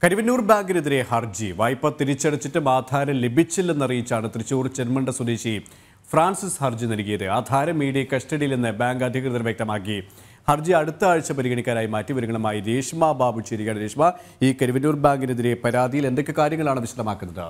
കരുവന്നൂർ ബാങ്കിനെതിരെ ഹർജി വായ്പ തിരിച്ചടച്ചിട്ടും ആധാരം ലഭിച്ചില്ലെന്നറിയിച്ചാണ് തൃശൂർ ചെന്മണ്ട സ്വദേശി ഫ്രാൻസിസ് ഹർജി നൽകിയത് ആധാരം മീഡിയ കസ്റ്റഡിയിലെന്ന് ബാങ്ക് അധികൃതർ വ്യക്തമാക്കി ഹർജി അടുത്ത ആഴ്ച പരിഗണിക്കാനായി മാറ്റിവരുകളുമായി രേഷ്മ ബാബു ചേരുകയാണ് രേഷ്മ ഈ കരുവന്നൂർ ബാങ്കിനെതിരെ പരാതിയിൽ എന്തൊക്കെ കാര്യങ്ങളാണ് വിശദമാക്കുന്നത്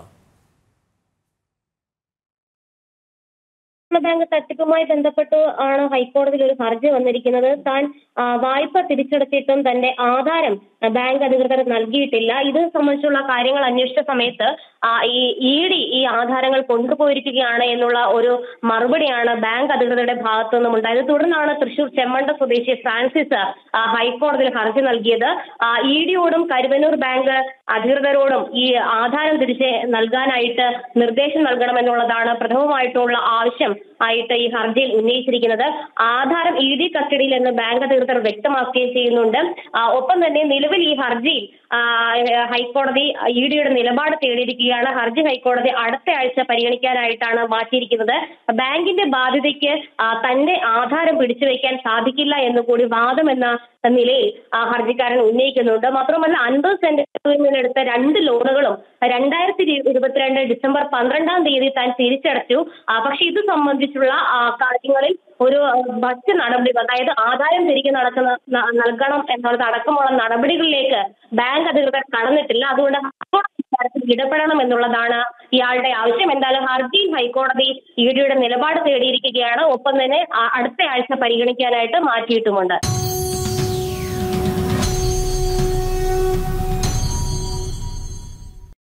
ബാങ്ക് തട്ടിപ്പുമായി ബന്ധപ്പെട്ട് ആണ് ഹൈക്കോടതിയിൽ ഒരു ഹർജി വന്നിരിക്കുന്നത് താൻ ആ, വായ്പ തിരിച്ചടച്ചിട്ടും തന്റെ ആധാരം ആ, ബാങ്ക് അധികൃതർ നൽകിയിട്ടില്ല ഇത് സംബന്ധിച്ചുള്ള കാര്യങ്ങൾ അന്വേഷിച്ച സമയത്ത് ആ, ഈ ഇ ഡി ഈ ആധാരങ്ങൾ കൊണ്ടുപോയിരിക്കുകയാണ് എന്നുള്ള ഒരു മറുപടിയാണ് ബാങ്ക് അധികൃതരുടെ ഭാഗത്തു നിന്നും ഉണ്ടായത് തുടർന്നാണ് തൃശൂർ ചെമ്മണ്ട സ്വദേശി ഫ്രാൻസിസ് ആ, ഹൈക്കോടതിയിൽ ഹർജി നൽകിയത് ഇ ഡിയോടും കരുവന്നൂർ ബാങ്ക് അധികൃതരോടും ഈ ആധാരം തിരിച്ച് നൽകാനായിട്ട് നിർദ്ദേശം നൽകണമെന്നുള്ളതാണ് പ്രഥമമായിട്ടുള്ള ആവശ്യം ആയിട്ട് ഈ ഹർജിയിൽ ഉന്നയിച്ചിരിക്കുന്നത് ആധാരം ഇ ഡി കസ്റ്റഡിയിൽ എന്ന് ബാങ്ക് അധികൃതർ വ്യക്തമാക്കുകയും ചെയ്യുന്നുണ്ട് ആ, ഒപ്പം തന്നെ നിലവിൽ ഈ ഹർജിയിൽ ആ, ഹൈക്കോടതി ഇ ഡിയുടെ നിലപാട് തേടിയിരിക്കുകയാണ് ഹർജി ഹൈക്കോടതി അടുത്ത ആഴ്ച പരിഗണിക്കാനായിട്ടാണ് മാറ്റിയിരിക്കുന്നത് ബാങ്കിന്റെ ബാധ്യതയ്ക്ക് ആ, തന്റെ ആധാരം പിടിച്ചു വയ്ക്കാൻ സാധിക്കില്ല എന്നുകൂടി വാദം എന്ന നിലയിൽ ആ, ഹർജിക്കാരൻ ഉന്നയിക്കുന്നുണ്ട് മാത്രമല്ല അൻപത് സെന്റ് എടുത്ത രണ്ട് ലോണുകളും രണ്ടായിരത്തി ഇരുപത്തിരണ്ട് ഡിസംബർ പന്ത്രണ്ടാം തീയതി താൻ തിരിച്ചടച്ചു ആ, പക്ഷെ ഇത് സംബന്ധിച്ചുള്ള ആ, കാര്യങ്ങളിൽ ഒരു ആ, മറ്റ് നടപടികൾ അതായത് ആദായം തിരികെ നടക്കുന്ന ന- നൽകണം എന്നുള്ളത് അടക്കമുള്ള നടപടികളിലേക്ക് ബാങ്ക് അധികൃതർ കടന്നിട്ടില്ല അതുകൊണ്ട് ഹൈക്കോടതി ഇക്കാര്യത്തിൽ ഇടപെടണം എന്നുള്ളതാണ് ഇയാളുടെ ആവശ്യം എന്തായാലും ഹർജിയിൽ ഹൈക്കോടതി ഇ ഡിയുടെ നിലപാട് തേടിയിരിക്കുകയാണ് ഒപ്പം തന്നെ ആ, അടുത്ത ആഴ്ച പരിഗണിക്കാനായിട്ട് മാറ്റിയിട്ടുമുണ്ട്